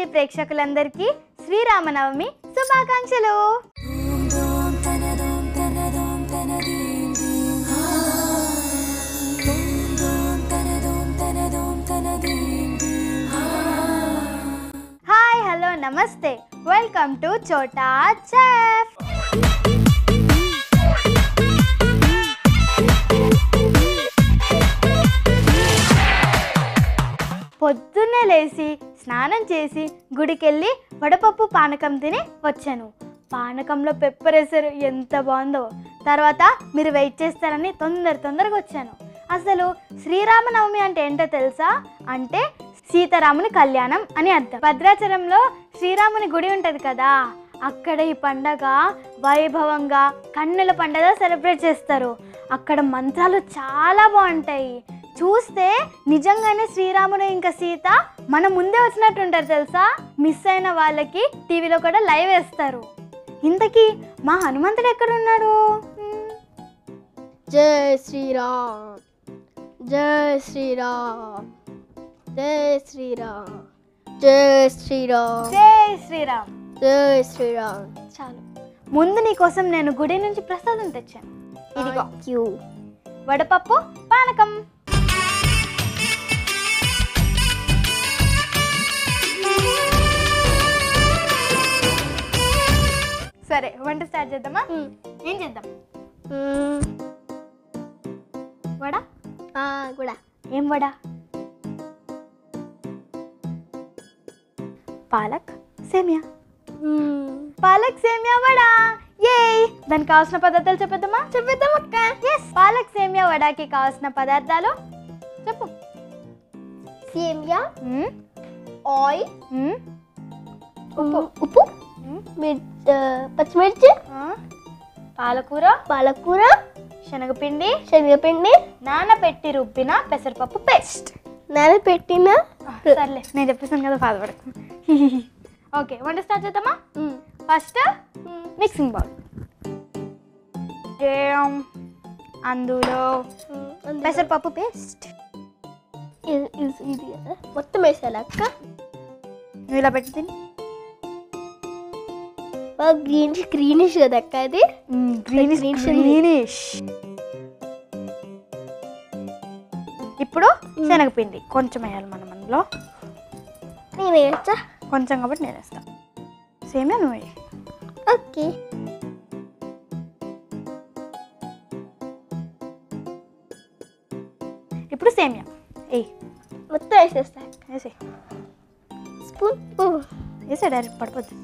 TV ప్రేక్షకులందరికీ శ్రీరామనవమి శుభాకాంక్షలు hi hello నమస్తే వెల్కమ్ టు చోటా చెఫ్ పొద్దున్నే లేచి స్నానం చేసి గుడికెళ్ళి వడపప్పు పానకం తిని వచ్చాను పానకంలో పెప్పర్ వేసారు ఎంత బాగుందో తర్వాత మీరు వెయిట్ చేస్తారని తొందర తొందరగా వచ్చాను అసలు శ్రీరామనవమి అంటే ఏంటో తెలుసా అంటే సీతారాముని కళ్యాణం అని అర్థం భద్రాచలంలో శ్రీరాముని గుడి ఉంటుంది కదా అక్కడ ఈ పండగ వైభవంగా కన్నుల పండగ సెలబ్రేట్ చేస్తారు అక్కడ మంత్రాలు చాలా బాగుంటాయి చూస్తే నిజంగానే శ్రీరాముడు ఇంకా సీత మన ముందే వచ్చినట్టు ఉంటారు తెలుసా మిస్ అయిన వాళ్ళకి టీవీలో కూడా లైవ్ వేస్తారు ఇంతకీ మా హనుమంతుడు ఎక్కడున్నాడు మ్మ్. జై శ్రీరామ్ జై శ్రీరామ్ జై శ్రీరామ్ జై శ్రీరామ్ జై శ్రీరామ్ జై శ్రీరామ్ చాలు ముందు నీకోసం నేను గుడి నుంచి ప్రసాదం తెచ్చాను ఇదిగో యూ వడపప్పు పానకం సరే వంట స్టార్ట్ చేద్దామా ఏం చేద్దాం వడ కూడా ఏం వడ పాలక్ సేమియా పాలక్ సేమియా వడ ఏ దానికి కావాల్సిన పదార్థాలు చెప్పేద్దామా చెప్పేద్దాం అక్క ఎస్ పాలక్ సేమియా వడకి కావాల్సిన పదార్థాలు చెప్పు సేమియా మ్మ్, ఆయిల్ మ్మ్, ఉప్పు ఉప్పు మ్మ్, మిర్చి పచ్చిమిర్చి ఆ, పాలకూర పాలకూర శనగపిండి శనగపిండి నానబెట్టి రుబ్బిన పెసరపప్పు పేస్ట్ నానబెట్టిన సర్లే నేను చెప్పేసాను కదా బాధపడకు ఓకే వంట స్టార్ట్ చేద్దామా ఫస్ట్ మిక్సింగ్ బౌల్ అందులో పెసరపప్పు పేస్ట్ ఇది కదా మొత్తం వేసాలి అక్క నువ్వు ఇలా పెట్టి తిని బాగా గ్రీన్ గ్రీనిష్ కదా అక్క అది గ్రీనిష్ Greenish ఉంది. గ్రీనిష్ ఇప్పుడు శనగపిండి కొంచెం వేయాలి మనం అందులో నేను వేస్తా కొంచెం కాబట్టి నేను వేస్తాను సేమే నువ్వు వేయి. ఓకే ఇప్పుడు సేమియా ఏయ్ మొత్తం వేసేస్తా వేసే స్పూన్ వేసే డైరెక్ట్ పడిపోద్ది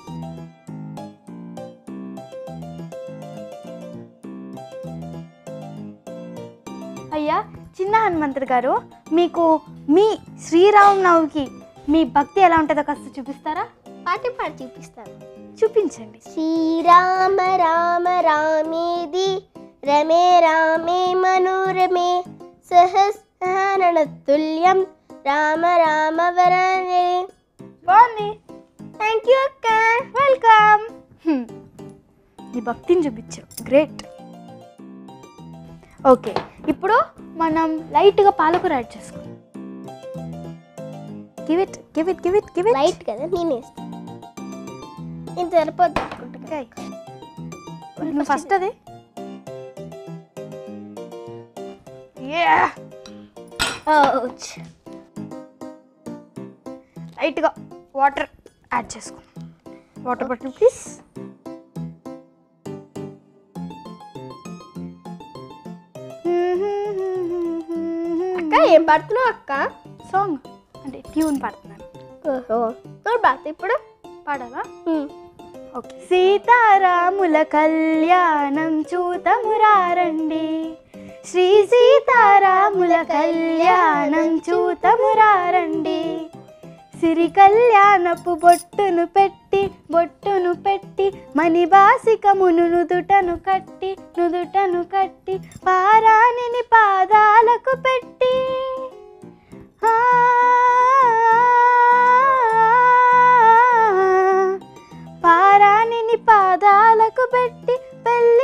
అయ్యా చిన్న హనుమంతుడు గారు మీకు మీ శ్రీరామనవమికి మీ భక్తి ఎలా ఉంటుందో కాస్త చూపిస్తారా పాటి పాటి చూపిస్తాను చూపించండి శ్రీరామ రామ రామేది రమే రామే మనోరమే సహస్రహరణ తుల్యం రామ రామ వరణే బాగుంది థ్యాంక్ యూ అక్క వెల్కమ్ నీ భక్తిని చూపించావు గ్రేట్ ఓకే ఇప్పుడు మనం లైట్గా పాలకూర యాడ్ చేసుకుందాం give it give it give it give it light కదా నేను వేస్తాను నేను సరిపోద్ది అనుకుంటా నువ్వు ఫస్ట్ అది Ouch. లైట్గా వాటర్ యాడ్ చేసుకో వాటర్ పట్టిన ప్లీజ్ అక్క ఏం పడుతున్నావు అక్క సాంగ్ అంటే ట్యూన్ పాడుతున్నాను ఓహో నువ్వు పాడతా ఇప్పుడు పాడాలా Hmm. ఓకే సీతారాముల కళ్యాణం చూతమురారండి శ్రీ సీతారాముల కళ్యాణం చూతమురారండి సిరి కళ్యాణపు బొట్టును పెట్టి బొట్టును పెట్టి మణిబాసికమును నుదుటను కట్టి నుదుటను కట్టి పారాణిని పాదాలకు పెట్టి ఆ పారాణిని పాదాలకు పెట్టి పెళ్లి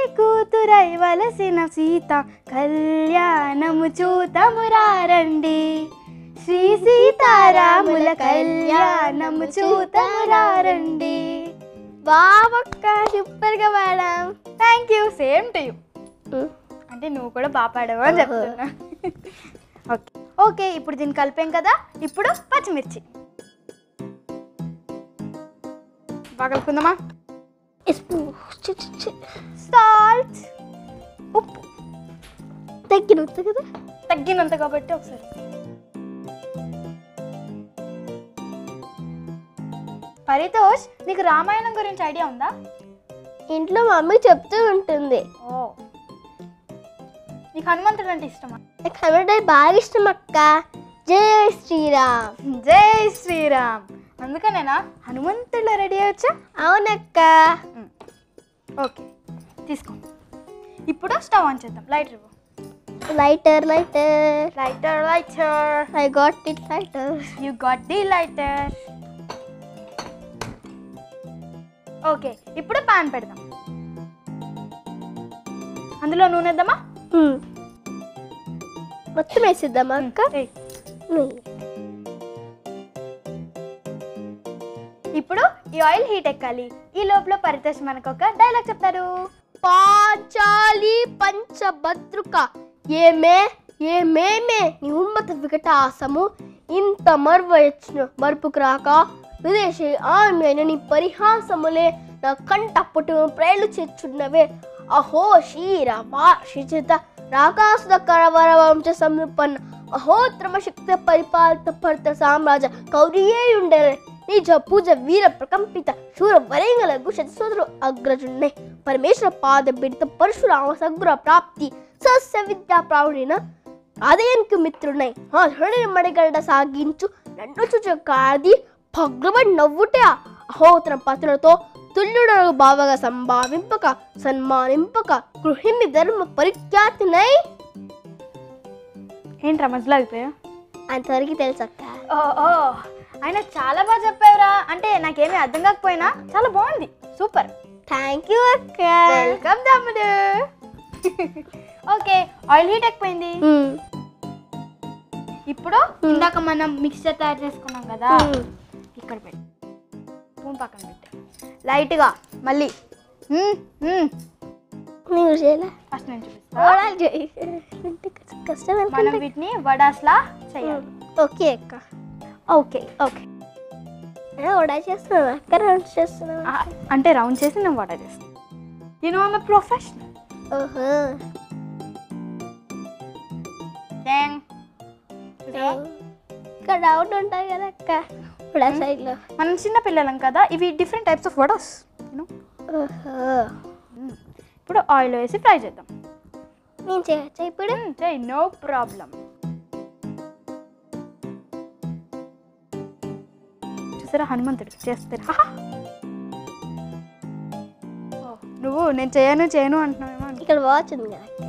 కూతురైవలసిన సీత కళ్యాణము చూతమురారండి శ్రీ సీతారాముల కళ్యాణము చూతమురారండి బావక్క సూపర్ గా madam thank you same to you అంటే నువ్వు కూడా బాగా పాడావు అని చెప్తున్నా ఓకే ఓకే ఇప్పుడు దీన్ని కలిపాం కదా ఇప్పుడు పచ్చిమిర్చి బాగా కలుపుకుందామా సాల్ట్ ఉప్పు తగ్గినట్టు కదా తగ్గినంత కాబట్టి ఒకసారి పరితోష్ నీకు రామాయణం గురించి ఐడియా ఉందా ఇంట్లో మమ్మీ చెప్తూ ఉంటుంది ఓ నీకు హనుమంతుడు అంటే ఇష్టమా నాకు హనుమంతుడు బాగా ఇష్టం అక్క జై శ్రీరామ్ జై శ్రీరామ్ అందుకనేనా హనుమంతుడిలో రెడీ అయ్యొచ్చా అవునక్క ఓకే తీసుకో ఇప్పుడు స్టవ్ ఆన్ చేద్దాం లైటర్ ఇవ్వు lighter lighter lighter lighter I got it lighter you got the lighter okay ఇప్పుడు పాన్ పెడదాం అందులో నూనె వేద్దామా మొత్తం వేసిద్దామా అక్క ఏయ్. నెయ్యి. ఇప్పుడు ఈ ఆయిల్ హీట్ ఎక్కాలి ఈ లోపల పరితోష్ మనకు ఒక డైలాగ్ చెప్తారు పాంచాలి పంచభద్రుక ఏమే ఏమేమే నీ ఉన్మత వికటాసము ఇంత మరువచ్చిన మరుపుకు రాక విదేశీ ఆమె నీ పరిహాసములే నా కంట పుట్టు ప్రేలు చేర్చున్నవే అహో క్షీర వాషిచిత రాకాసుద కరవర వంశ సంపన్న అహోత్రమ శక్తి పరిపాలిత భర్త సామ్రాజ్య కౌరియే ఉండేరే నిజ పూజ వీర ప్రకంపిత శూర వరేంగలకు శతసోదరు అగ్రజున్నే పరమేశ్వర పాద బిడిత పరశురామ సగ్ర ప్రాప్తి సస్య విద్యా ప్రావీణ ఆదయానికి మిత్రునై ఆ హృదయ మడిగండ సాగించు నన్ను చూచు కాది భగ్రమని నవ్వుటే అహోతరం పతులతో తుల్యుడను బావగా సంభావింపక సన్మానింపక గృహిణి ధర్మ పరిఖ్యాతినై ఏంట్రా మధ్యలో అయిపోయా అంతవరకు తెలుసక్క ఓ ఓ ఆయన చాలా బాగా చెప్పావురా అంటే నాకేమీ అర్థం కాకపోయినా చాలా బాగుంది సూపర్ థ్యాంక్ యూ అక్క వెల్కమ్ తమ్ముడు ఓకే ఆయిల్ హీట్ ఎక్కువైంది మ్మ్. ఇప్పుడు ఇందాక మనం మిక్చర్ తయారు చేసుకున్నాం కదా మ్మ్. ఇక్కడ పెట్టి స్పూన్ పక్కన పెట్టి లైట్గా మళ్ళీ మ్మ్, మ్మ్. నువ్వు చేయలే ఫస్ట్ నేను చూపిస్తా ఓడాలి చేయి. అంటే కష్ట- కష్టం మనం అనుకుంటా. వీటిని వడాస్లా చేయాలి ఓకే అక్క ఓకే ఓకే ఓడా చేస్తున్నావు అక్క రౌండ్ చేస్తున్నావు ఆ, అంటే రౌండ్ చేసి నేను వడ చేస్తాను నేను ఆమె ప్రొఫెషనల్ ఓహో ఇక్కడ డౌట్ ఉంటుంది కదా అక్క ఇప్పుడు సైడ్లో మనం చిన్న పిల్లలం కదా ఇవి different types of vadas you know ఓహో ఇప్పుడు ఆయిల్ వేసి ఫ్రై చేద్దాం నేను చేయొచ్చా ఇప్పుడు చేయి నో ప్రాబ్లం చూసారా హనుమంతుడు చేస్తారు హహ. ఓ, నువ్వు నేను చేయను చేయను అంటున్నావేమో అని. ఇక్కడ వాచ్ ఉంది కదా అక్క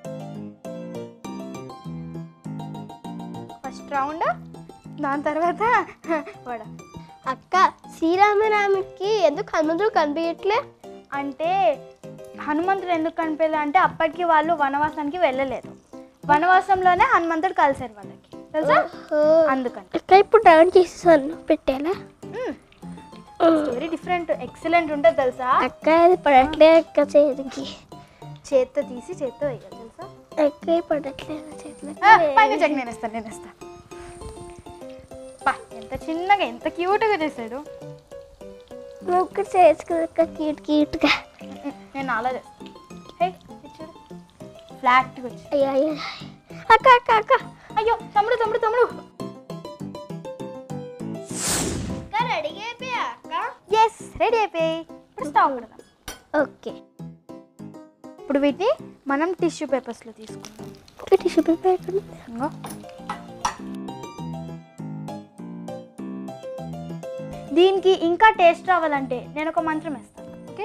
ఫస్ట్ రౌండ్ దాని తర్వాత వడ అక్క శ్రీరామరాముడికి ఎందుకు హనుమంతుడు కనిపించట్లే అంటే హనుమంతుడు ఎందుకు కనిపించలే అంటే అప్పటికి వాళ్ళు వనవాసానికి వెళ్ళలేదు వనవాసంలోనే హనుమంతుడు కలిసారు వాళ్ళకి తెలుసా ఓహో అందుకని అక్క ఇప్పుడు డౌన్ చేసేసాను పెట్టేలా వెరీ డిఫరెంట్ ఎక్సలెంట్ ఉంటుంది తెలుసా అక్క అది పడట్లే అక్క చేతికి చేత్తో తీసి చేత్తో వేయాలి తెలుసా అక్క పడట్లేదు చేతిలో ఆ, పైన చెక్ నేను ఇస్తాను నేను ఇస్తాను పా, ఎంత చిన్నగా ఎంత క్యూట్గా చేశాడు నువ్వు ఇక్కడ చేయొచ్చు కదా అక్క క్యూట్ క్యూట్గా ఉమ్, నేను అలా చేస్తాను హే ఇది చూడు ఫ్లాట్గా వచ్చి అయ్యో అయ్యో అక్క అక్క అక్క అయ్యో తమ్ముడు తమ్ముడు తమ్ముడు రెడీ అయిపోయా అక్క ఎస్ రెడీ అయిపోయి ఇప్పుడు స్టవ్ పెడదాం ఓకే ఇప్పుడు వీటిని మనం టిష్యూ పేపర్స్లో తీసుకుందాం ఒక టిష్యూ పేపర్ ఇంగో దీనికి ఇంకా టేస్ట్ రావాలంటే నేను ఒక మంత్రం వేస్తాను ఓకే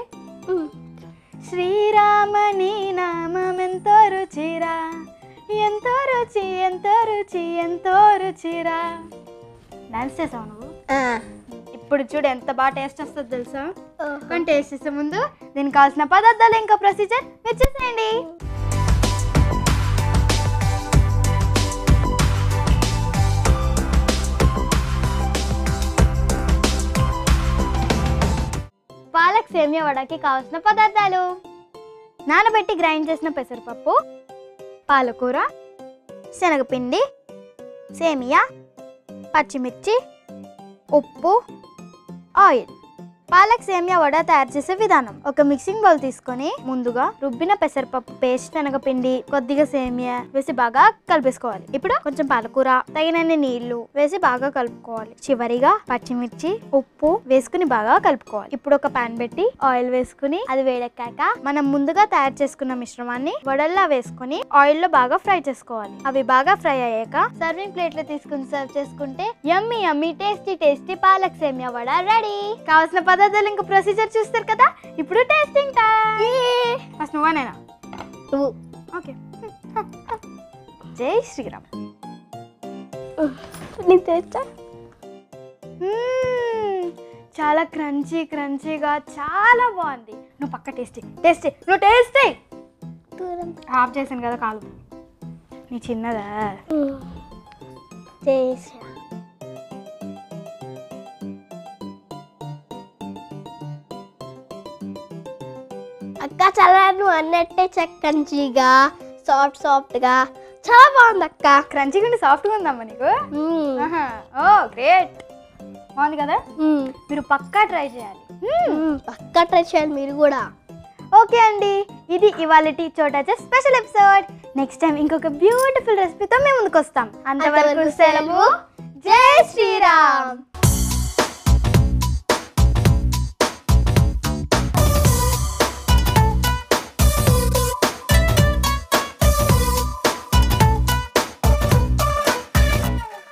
శ్రీరామని నామం ఎంతో రుచిరా ఎంతో రుచి ఎంతో రుచి ఎంతో రుచిరా డాన్స్ చేసావు నువ్వు ఇప్పుడు చూడు ఎంత బాగా టేస్ట్ వస్తుంది తెలుసా కానీ టేస్ట్ చేసే ముందు దీనికి కావాల్సిన పదార్థాలు ఇంకా ప్రొసీజర్ మీరు చూసేయండి సేమియా వడకి కావాల్సిన పదార్థాలు నానబెట్టి గ్రైండ్ చేసిన పెసరపప్పు పాలకూర శనగపిండి సేమియా పచ్చిమిర్చి ఉప్పు ఆయిల్ పాలక్ సేమియా వడ తయారు చేసే విధానం ఒక మిక్సింగ్ బౌల్ తీసుకొని ముందుగా రుబ్బిన పెసరపప్పు పేస్ట్ శనగపిండి కొద్దిగా సేమియా వేసి బాగా కలిపేసుకోవాలి ఇప్పుడు కొంచెం పాలకూర తగినన్ని నీళ్లు వేసి బాగా కలుపుకోవాలి చివరిగా పచ్చిమిర్చి ఉప్పు వేసుకుని బాగా కలుపుకోవాలి ఇప్పుడు ఒక పాన్ పెట్టి ఆయిల్ వేసుకుని అది వేడెక్కాక మనం ముందుగా తయారు చేసుకున్న మిశ్రమాన్ని వడల్లా వేసుకుని ఆయిల్ లో బాగా ఫ్రై చేసుకోవాలి అవి బాగా ఫ్రై అయ్యాక సర్వింగ్ ప్లేట్ లో తీసుకుని సర్వ్ చేసుకుంటే yummy yummy tasty tasty palak semiya vada ready కావాల్సిన పదార్థాలు ఇంకా ప్రొసీజర్ చూస్తారు కదా ఇప్పుడు టేస్టింగ్ టైం ఫస్ట్ నువ్వనేనా నువ్వు ఓకే జై శ్రీరామ్ నీకు తెలుసా మ్మ్. చాలా క్రంచీ క్రంచీగా చాలా బాగుంది నువ్వు పక్క టేస్టీ టేస్టీ నువ్వు టేస్టీ దూరం ఆఫ్ చేశాను కదా కాలు నీ చిన్నదా చేసా అక్క చాలా నువ్వు అన్నట్టే చక్కంచిగా సాఫ్ట్ సాఫ్ట్గా చాలా బాగుంది అక్క క్రంచీగా ఉండి సాఫ్ట్గా ఉందమ్మా నీకు మ్మ్. ఆహా. ఓ గ్రేట్ బాగుంది కదా మ్మ్. మీరు పక్కా ట్రై చేయాలి మ్మ్. మ్మ్. పక్కా ట్రై చేయండి మీరు కూడా ఓకే అండి ఇది ఇవాళ చోటాచే స్పెషల్ ఎపిసోడ్ నెక్స్ట్ టైం ఇంకొక బ్యూటిఫుల్ రెసిపీతో మేము ముందుకు వస్తాం అంతవరకు అంతవరకు సెలవు జై శ్రీరామ్